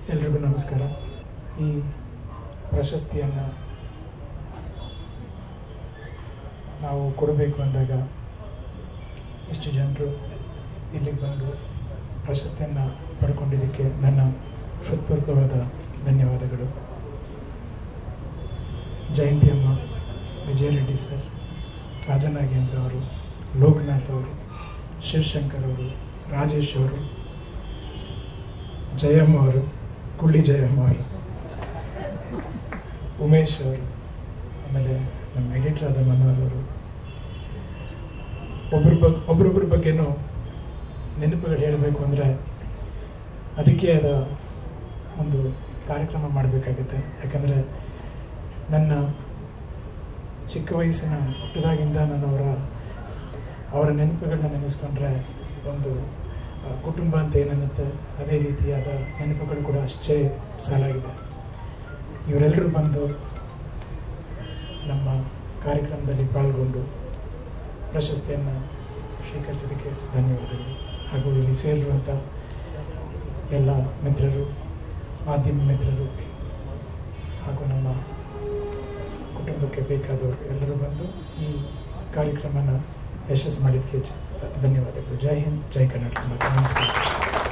ಎಲ್ರಿಗೂ ನಮಸ್ಕಾರ ಈ ಪ್ರಶಸ್ತಿಯನ್ನು ನಾವು ಕೊಡಬೇಕು ಅಂದಾಗ ಇಷ್ಟು ಜನರು ಇಲ್ಲಿಗೆ ಬಂದು ಪ್ರಶಸ್ತಿಯನ್ನು ಪಡ್ಕೊಂಡಿದ್ದಕ್ಕೆ ನನ್ನ ಹೃತ್ಪೂರ್ವಕವಾದ ಧನ್ಯವಾದಗಳು ಜಯಂತಿ ಅಮ್ಮ ವಿಜಯ ರೆಡ್ಡಿ ಸರ್ ರಾಜನಾಗೇಂದ್ರ ಅವರು ಲೋಕನಾಥ್ ಅವರು ಶಿವಶಂಕರ್ ಅವರು ರಾಜೇಶ್ ಅವರು ಜಯಮ್ಮ ಅವರು ಕುಳ್ಳಿ ಜಯಮ್ಮ ಅವರು ಉಮೇಶ್ ಅವರು ಆಮೇಲೆ ನಮ್ಮ ಎಡಿಟರ್ ಆದ ಮನೋಹರ್ ಅವರು ಒಬ್ಬರ ಬಗ್ಗೆ ಒಬ್ರೊಬ್ಬರ ಬಗ್ಗೆನೂ ನೆನಪುಗಳು ಹೇಳಬೇಕು ಅಂದರೆ ಅದಕ್ಕೆ ಆದ ಒಂದು ಕಾರ್ಯಕ್ರಮ ಮಾಡಬೇಕಾಗುತ್ತೆ ಯಾಕಂದರೆ ನನ್ನ ಚಿಕ್ಕ ವಯಸ್ಸಿನ ಹುಟ್ಟಿದಾಗಿಂದ ನಾನು ಅವರ ಅವರ ನೆನಪುಗಳನ್ನ ನೆನೆಸ್ಕೊಂಡ್ರೆ ಒಂದು ಆ, ಕುಟುಂಬ ಅಂತ ಏನನ್ನುತ್ತೆ ಅದೇ ರೀತಿಯಾದ ನೆನಪುಗಳು ಕೂಡ ಅಷ್ಟೇ ಸಾಲಾಗಿದೆ ಇವರೆಲ್ಲರೂ ಬಂದು ನಮ್ಮ ಕಾರ್ಯಕ್ರಮದಲ್ಲಿ ಪಾಲ್ಗೊಂಡು ಪ್ರಶಸ್ತಿಯನ್ನು ಸ್ವೀಕರಿಸಿದ್ದಕ್ಕೆ ಧನ್ಯವಾದಗಳು ಹಾಗೂ ಇಲ್ಲಿ ಸೇರಿರುವಂಥ ಎಲ್ಲ ಮಿತ್ರರು ಮಾಧ್ಯಮ ಮಿತ್ರರು ಹಾಗೂ ನಮ್ಮ ಕುಟುಂಬಕ್ಕೆ ಬೇಕಾದವರು ಎಲ್ಲರೂ ಬಂದು ಈ ಕಾರ್ಯಕ್ರಮನ ಯಶಸ್ಸು ಮಾಡಿದ್ದಕ್ಕೆ ಚ- ಧನ್ಯವಾದಗಳು ಜೈ ಹಿಂದ್ ಜೈ ಕರ್ನಾಟಕ ಮಾತೆ. ನಮಸ್ಕಾರ